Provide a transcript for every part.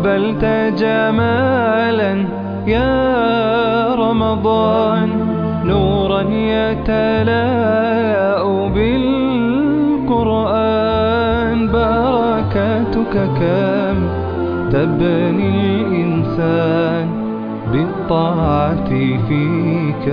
أقبلت جمالا يا رمضان نورا يتلاء بالقرآن بركاتك كم تبني الإنسان بالطاعة فيك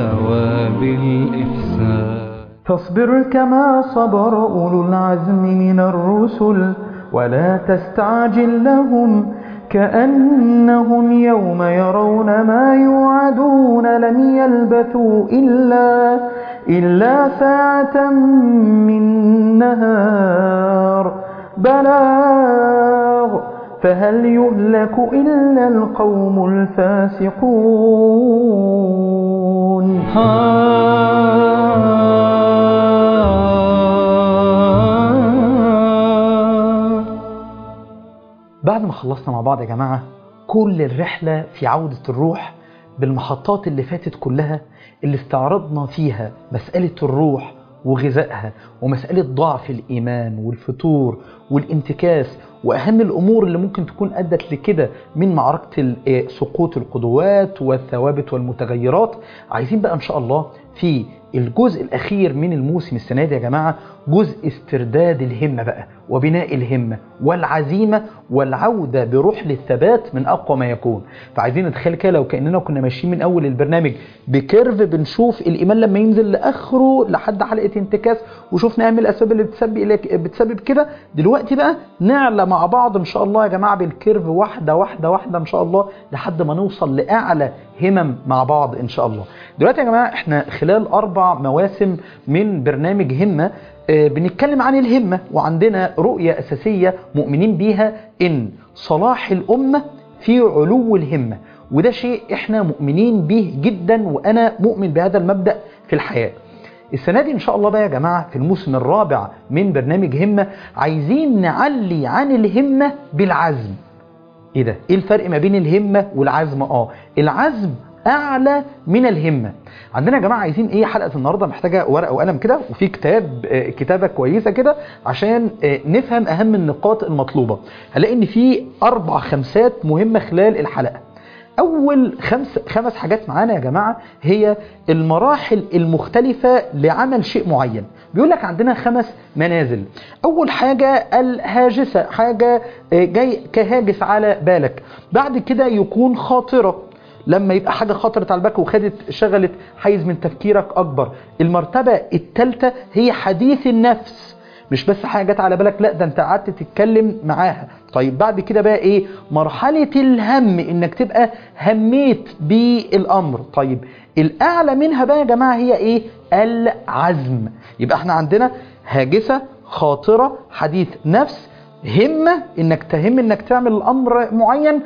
وبالإحسان فاصبر كما صبر أولو العزم من الرسل ولا تستعجل لهم كأنهم يوم يرون ما يوعدون لم يلبثوا إلا إلا ساعة من نهار بلاغ فهل يهلك إلا القوم الفاسقون بعد ما خلصنا مع بعض يا جماعة كل الرحلة في عودة الروح بالمحطات اللي فاتت كلها اللي استعرضنا فيها مسألة الروح وغذائها ومسألة ضعف الإيمان والفتور والانتكاس وأهم الأمور اللي ممكن تكون أدت لكده من معركة سقوط القدوات والثوابت والمتغيرات عايزين بقى إن شاء الله في الجزء الأخير من الموسم السنة دي يا جماعة جزء استرداد الهمة بقى وبناء الهمة والعزيمة والعودة بروح للثبات من أقوى ما يكون فعايزين نتخيل كده لو كأننا كنا ماشيين من أول البرنامج بكيرف بنشوف الإيمان لما ينزل لآخره لحد حلقة انتكاس وشوفنا أهم الأسباب اللي بتسبب بتسبب كده دلوقتي بقى نعلى مع بعض إن شاء الله يا جماعة بالكيرف واحدة واحدة واحدة إن شاء الله لحد ما نوصل لأعلى همم مع بعض إن شاء الله دلوقتي يا جماعة احنا خلال أربع مواسم من برنامج همة اه بنتكلم عن الهمة وعندنا رؤية أساسية مؤمنين بيها إن صلاح الأمة في علو الهمة وده شيء احنا مؤمنين به جدا وأنا مؤمن بهذا المبدأ في الحياة السنة دي إن شاء الله بقى يا جماعة في الموسم الرابع من برنامج همة عايزين نعلي عن الهمة بالعزم ايه ده ايه الفرق ما بين الهمة والعزم اه العزم اعلى من الهمة عندنا يا جماعة عايزين ايه حلقة النهاردة محتاجة ورقة وقلم كده وفي كتاب آه كتابة كويسة كده عشان آه نفهم اهم النقاط المطلوبة هنلاقي ان في اربع خمسات مهمة خلال الحلقة اول خمس خمس حاجات معانا يا جماعة هي المراحل المختلفة لعمل شيء معين بيقول لك عندنا خمس منازل اول حاجة الهاجسة حاجة جاي كهاجس على بالك بعد كده يكون خاطرة لما يبقى حاجة خطرت على بالك وخدت شغلت حيز من تفكيرك اكبر المرتبة الثالثة هي حديث النفس مش بس حاجة جت على بالك لا ده انت قعدت تتكلم معاها طيب بعد كده بقى ايه مرحلة الهم انك تبقى هميت بالامر طيب الاعلى منها بقى يا جماعة هي ايه العزم يبقى احنا عندنا هاجسة خاطرة حديث نفس همة انك تهم انك تعمل الامر معين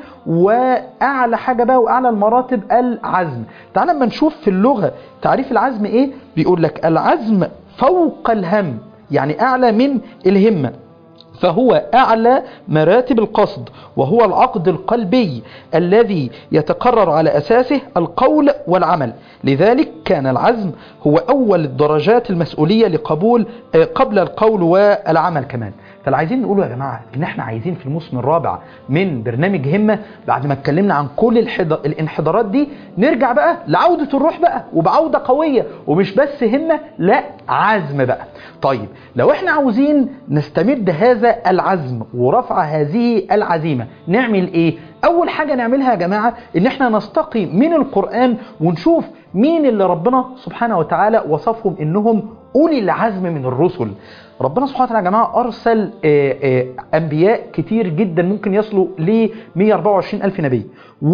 واعلى حاجة بقى واعلى المراتب العزم تعال لما نشوف في اللغة تعريف العزم ايه بيقول لك العزم فوق الهم يعني اعلى من الهمة فهو أعلى مراتب القصد وهو العقد القلبي الذي يتقرر على أساسه القول والعمل لذلك كان العزم هو أول الدرجات المسؤولية لقبول قبل القول والعمل كمان فاللي عايزين نقوله يا جماعة ان احنا عايزين في الموسم الرابع من برنامج همة بعد ما اتكلمنا عن كل الانحدارات دي نرجع بقى لعودة الروح بقى وبعودة قوية ومش بس همة لا عزم بقى طيب لو احنا عاوزين نستمد هذا العزم ورفع هذه العزيمة نعمل ايه اول حاجة نعملها يا جماعة ان احنا نستقي من القرآن ونشوف مين اللي ربنا سبحانه وتعالى وصفهم انهم اولي العزم من الرسل ربنا سبحانه وتعالى يا جماعة أرسل آآ آآ أنبياء كتير جدا ممكن يصلوا ل 124 ألف نبي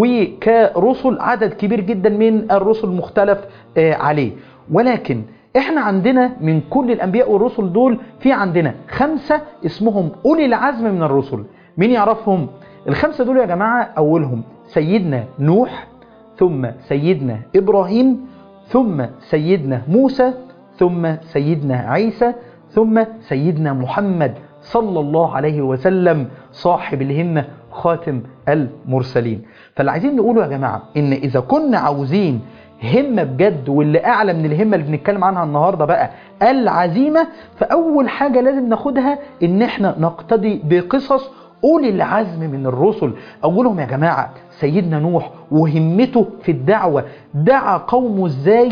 وكرسل عدد كبير جدا من الرسل مختلف عليه ولكن احنا عندنا من كل الأنبياء والرسل دول في عندنا خمسة اسمهم أولي العزم من الرسل مين يعرفهم؟ الخمسة دول يا جماعة أولهم سيدنا نوح ثم سيدنا إبراهيم ثم سيدنا موسى ثم سيدنا عيسى ثم سيدنا محمد صلى الله عليه وسلم صاحب الهمة خاتم المرسلين فاللي عايزين نقوله يا جماعة ان اذا كنا عاوزين همة بجد واللي اعلى من الهمة اللي بنتكلم عنها النهاردة بقى العزيمة فاول حاجة لازم ناخدها ان احنا نقتدي بقصص أولي العزم من الرسل أولهم يا جماعة سيدنا نوح وهمته في الدعوة دعا قومه ازاي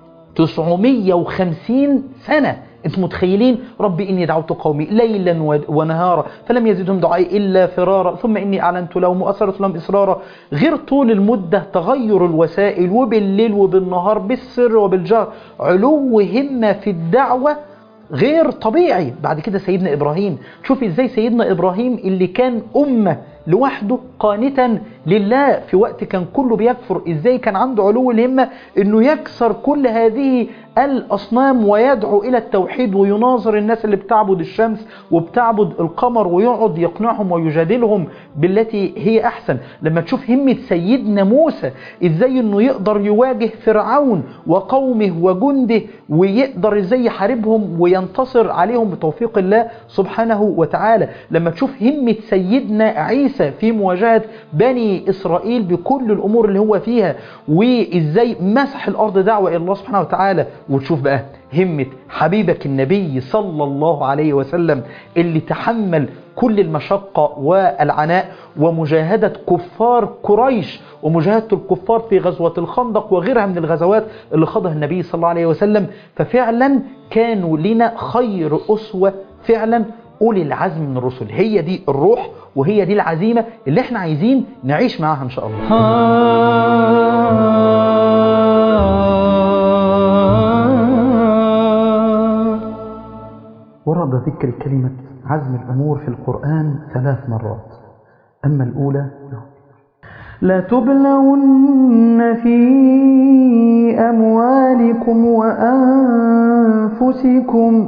950 سنة انتم متخيلين رب إني دعوت قومي ليلا ونهارا فلم يزدهم دعائي إلا فرارا ثم إني أعلنت لهم وأسرت لهم إسرارا غير طول المدة تغير الوسائل وبالليل وبالنهار بالسر وبالجهر علو همة في الدعوة غير طبيعي بعد كده سيدنا إبراهيم شوف إزاي سيدنا إبراهيم اللي كان أمة لوحده قانتا لله في وقت كان كله بيكفر ازاي كان عنده علو الهمة انه يكسر كل هذه الاصنام ويدعو الى التوحيد ويناظر الناس اللي بتعبد الشمس وبتعبد القمر ويقعد يقنعهم ويجادلهم بالتي هي احسن لما تشوف همة سيدنا موسى ازاي انه يقدر يواجه فرعون وقومه وجنده ويقدر ازاي يحاربهم وينتصر عليهم بتوفيق الله سبحانه وتعالى لما تشوف همة سيدنا عيسى في مواجهة بني إسرائيل بكل الأمور اللي هو فيها وإزاي مسح الأرض دعوة إلى الله سبحانه وتعالى وتشوف بقى همة حبيبك النبي صلى الله عليه وسلم اللي تحمل كل المشقة والعناء ومجاهدة كفار قريش ومجاهدة الكفار في غزوة الخندق وغيرها من الغزوات اللي خاضها النبي صلى الله عليه وسلم ففعلا كانوا لنا خير أسوة فعلا أولي العزم من الرسل هي دي الروح وهي دي العزيمة اللي احنا عايزين نعيش معاها إن شاء الله ورد ذكر كلمة عزم الأمور في القرآن ثلاث مرات أما الأولى لتبلون في أموالكم وأنفسكم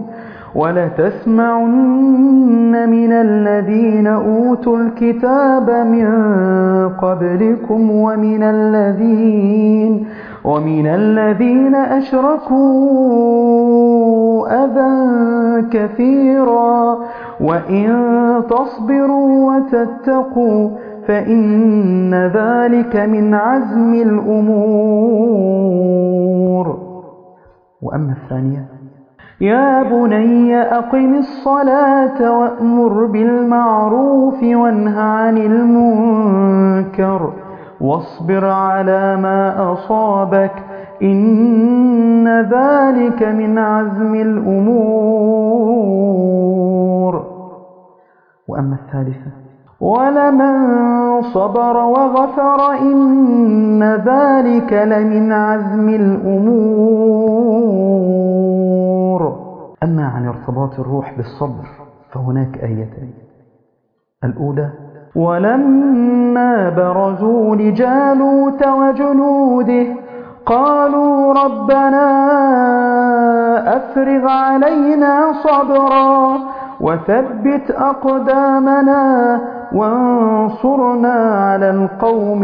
ولتسمعن من الذين أوتوا الكتاب من قبلكم ومن الذين ومن الذين أشركوا أذى كثيرا وإن تصبروا وتتقوا فإن ذلك من عزم الأمور وأما الثانية يا بني أقم الصلاة وأمر بالمعروف وانه عن المنكر واصبر على ما أصابك إن ذلك من عزم الأمور وأما الثالثة ولمن صبر وغفر إن ذلك لمن عزم الأمور أما عن ارتباط الروح بالصبر فهناك آيتين الأولى ولما برزوا لجالوت وجنوده قالوا ربنا أفرغ علينا صبرا وثبت أقدامنا وانصرنا على القوم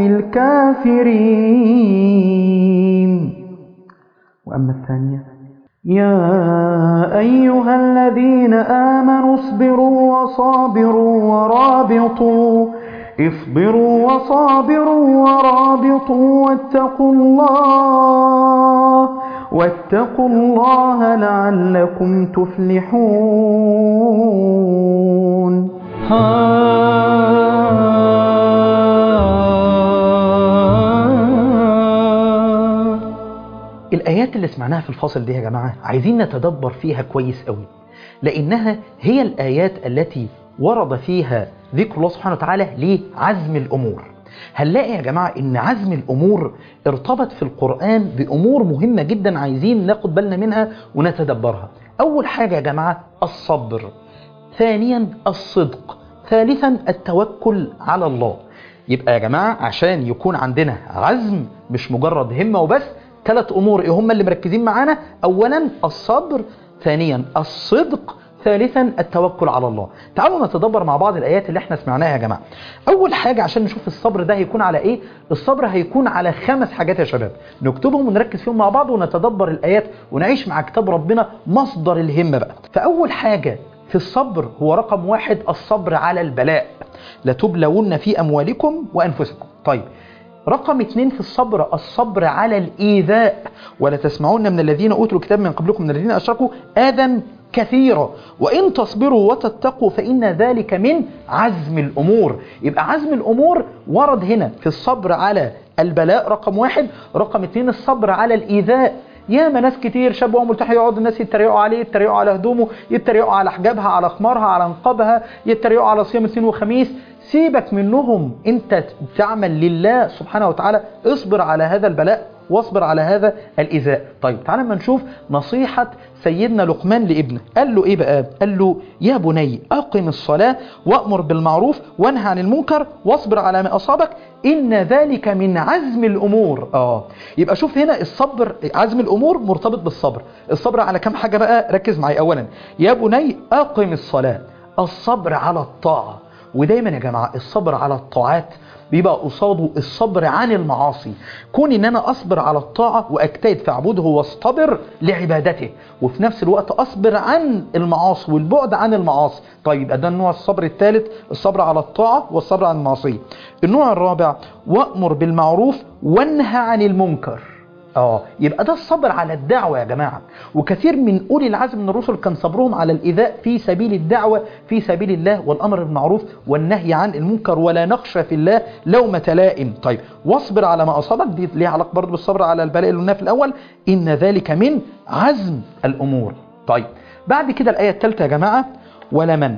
الكافرين وأما الثانية يا أيها الذين آمنوا اصبروا وصابروا ورابطوا اصبروا وصابروا ورابطوا واتقوا الله واتقوا الله لعلكم تفلحون الآيات اللي سمعناها في الفاصل دي يا جماعة عايزين نتدبر فيها كويس قوي لأنها هي الآيات التي ورد فيها ذكر الله سبحانه وتعالى لعزم الأمور هنلاقي يا جماعة ان عزم الأمور ارتبط في القرآن بأمور مهمة جدا عايزين ناخد بالنا منها ونتدبرها أول حاجة يا جماعة الصبر ثانيا الصدق ثالثا التوكل على الله يبقى يا جماعة عشان يكون عندنا عزم مش مجرد همة وبس ثلاث أمور إيه هم اللي مركزين معانا أولا الصبر ثانيا الصدق ثالثا التوكل على الله تعالوا نتدبر مع بعض الآيات اللي احنا سمعناها يا جماعة أول حاجة عشان نشوف الصبر ده هيكون على إيه الصبر هيكون على خمس حاجات يا شباب نكتبهم ونركز فيهم مع بعض ونتدبر الآيات ونعيش مع كتاب ربنا مصدر الهمة بقى فأول حاجة في الصبر هو رقم واحد الصبر على البلاء لتبلون في أموالكم وأنفسكم طيب رقم اتنين في الصبر الصبر على الإيذاء ولا تسمعون من الذين أوتوا الكتاب من قبلكم من الذين أشركوا آذى كثيرة وإن تصبروا وتتقوا فإن ذلك من عزم الأمور يبقى عزم الأمور ورد هنا في الصبر على البلاء رقم واحد رقم اتنين الصبر على الإيذاء ياما ناس كتير شاب وهو ملتحي يقعد الناس يتريقوا عليه يتريقوا على هدومه يتريقوا على حجابها على خمارها على نقابها يتريقوا على صيام اثنين وخميس سيبك منهم انت تعمل لله سبحانه وتعالى اصبر على هذا البلاء واصبر على هذا الإيذاء طيب تعالى ما نشوف نصيحة سيدنا لقمان لابنه قال له ايه بقى قال له يا بني أقم الصلاة وأمر بالمعروف وانهى عن المنكر واصبر على ما أصابك إن ذلك من عزم الأمور آه يبقى شوف هنا الصبر عزم الأمور مرتبط بالصبر الصبر على كم حاجة بقى ركز معي أولا يا بني أقم الصلاة الصبر على الطاعة ودايما يا جماعة الصبر على الطاعات بيبقى قصاده الصبر عن المعاصي كون ان انا اصبر على الطاعة واجتهد في عبوده واصطبر لعبادته وفي نفس الوقت اصبر عن المعاصي والبعد عن المعاصي طيب ده النوع الصبر الثالث الصبر على الطاعة والصبر عن المعصية النوع الرابع وامر بالمعروف وانهى عن المنكر اه يبقى ده الصبر على الدعوة يا جماعة وكثير من أولي العزم من الرسل كان صبرهم على الإيذاء في سبيل الدعوة في سبيل الله والأمر بالمعروف والنهي عن المنكر ولا نخشى في الله لومة لائم طيب واصبر على ما أصابك دي ليها علاقة برضه بالصبر على البلاء اللي قلناه في الأول إن ذلك من عزم الأمور طيب بعد كده الآية الثالثة يا جماعة ولمن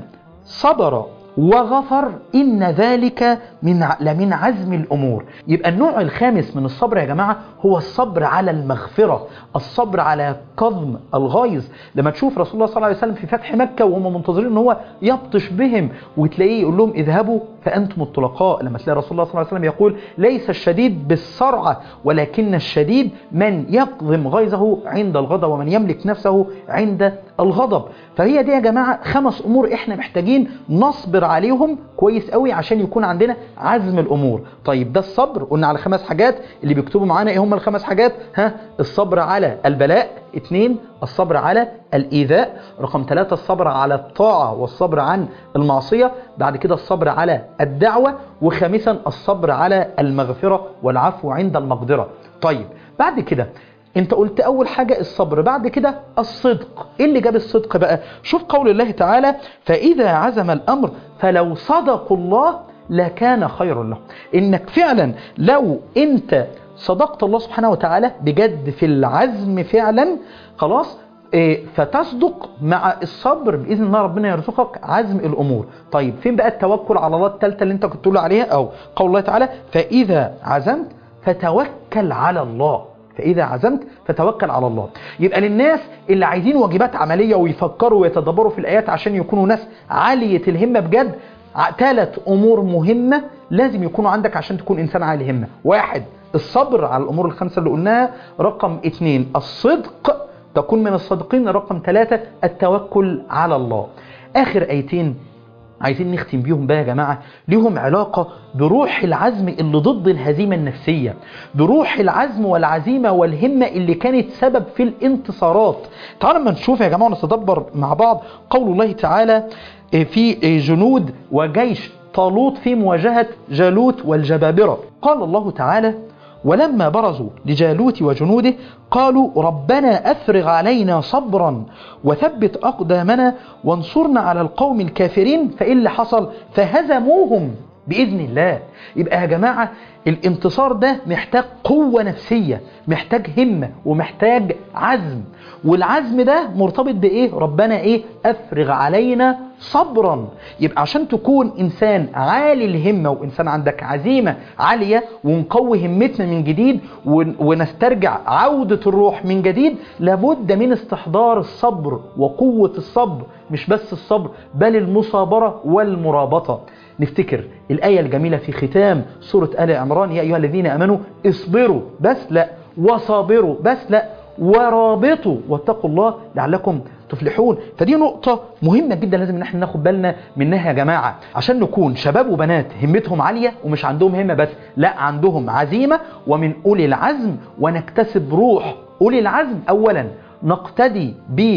صبر وغفر إن ذلك من لمن عزم الأمور يبقى النوع الخامس من الصبر يا جماعة هو الصبر على المغفرة الصبر على كظم الغيظ لما تشوف رسول الله صلى الله عليه وسلم في فتح مكة وهم منتظرين ان هو يبطش بهم وتلاقيه يقول لهم اذهبوا فأنتم الطلقاء لما تلاقي رسول الله صلى الله عليه وسلم يقول ليس الشديد بالسرعة ولكن الشديد من يكظم غيظه عند الغضب ومن يملك نفسه عند الغضب فهي دي يا جماعة خمس أمور إحنا محتاجين نصبر عليهم كويس قوي عشان يكون عندنا عزم الأمور طيب ده الصبر قلنا على خمس حاجات اللي بيكتبوا معانا إيه هم الخمس حاجات ها الصبر على البلاء اثنين الصبر على الإيذاء رقم ثلاثة الصبر على الطاعة والصبر عن المعصية بعد كده الصبر على الدعوة وخامسا الصبر على المغفرة والعفو عند المقدرة طيب بعد كده انت قلت اول حاجة الصبر بعد كده الصدق ايه اللي جاب الصدق بقى شوف قول الله تعالى فاذا عزم الامر فلو صدقوا الله لكان خير لهم انك فعلا لو انت صدقت الله سبحانه وتعالى بجد في العزم فعلا خلاص إيه، فتصدق مع الصبر باذن الله ربنا يرزقك عزم الامور طيب فين بقى التوكل على الله الثالثه اللي انت كنت تقول عليها او قول الله تعالى فاذا عزمت فتوكل على الله فإذا عزمت فتوكل على الله يبقى للناس اللي عايزين واجبات عملية ويفكروا ويتدبروا في الآيات عشان يكونوا ناس عالية الهمة بجد ثلاث أمور مهمة لازم يكونوا عندك عشان تكون إنسان عالي همة واحد الصبر على الأمور الخمسة اللي قلناها رقم اتنين الصدق تكون من الصادقين رقم ثلاثة التوكل على الله آخر آيتين عايزين نختم بيهم بقى يا جماعة ليهم علاقة بروح العزم اللي ضد الهزيمة النفسية بروح العزم والعزيمة والهمة اللي كانت سبب في الانتصارات تعالوا ما نشوف يا جماعة نتدبر مع بعض قول الله تعالى في جنود وجيش طالوت في مواجهة جالوت والجبابرة قال الله تعالى ولما برزوا لجالوت وجنوده قالوا ربنا أفرغ علينا صبرا وثبت أقدامنا وانصرنا على القوم الكافرين فإيه اللي حصل فهزموهم بإذن الله يبقى يا جماعة الانتصار ده محتاج قوة نفسية محتاج همة ومحتاج عزم والعزم ده مرتبط بإيه ربنا إيه أفرغ علينا صبرا يبقى عشان تكون إنسان عالي الهمة وإنسان عندك عزيمة عالية ونقوي همتنا من جديد ون- ونسترجع عودة الروح من جديد لابد من استحضار الصبر وقوة الصبر مش بس الصبر بل المصابرة والمرابطة نفتكر الآية الجميلة في ختام سورة آل عمران يا أيها الذين أمنوا اصبروا بس لا وصابروا بس لا ورابطوا واتقوا الله لعلكم تفلحون فدي نقطة مهمة جدا لازم ان احنا ناخد بالنا منها يا جماعة عشان نكون شباب وبنات همتهم عالية ومش عندهم همة بس لا عندهم عزيمة ومن أولي العزم ونكتسب روح أولي العزم أولا نقتدي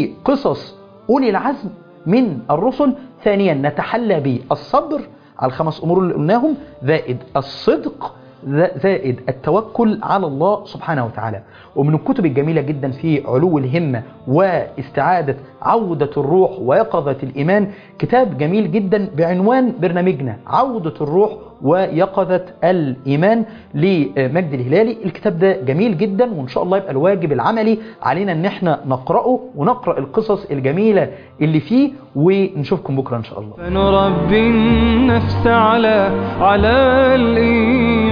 بقصص أولي العزم من الرسل ثانيا نتحلى بالصبر على الخمس أمور اللي قلناهم زائد الصدق زائد التوكل على الله سبحانه وتعالى ومن الكتب الجميلة جدا في علو الهمة واستعادة عودة الروح ويقظة الإيمان كتاب جميل جدا بعنوان برنامجنا عودة الروح ويقظة الإيمان لمجد الهلالي الكتاب ده جميل جدا وإن شاء الله يبقى الواجب العملي علينا إن احنا نقرأه ونقرأ القصص الجميلة اللي فيه ونشوفكم بكرة إن شاء الله فنربي النفس على على الإيمان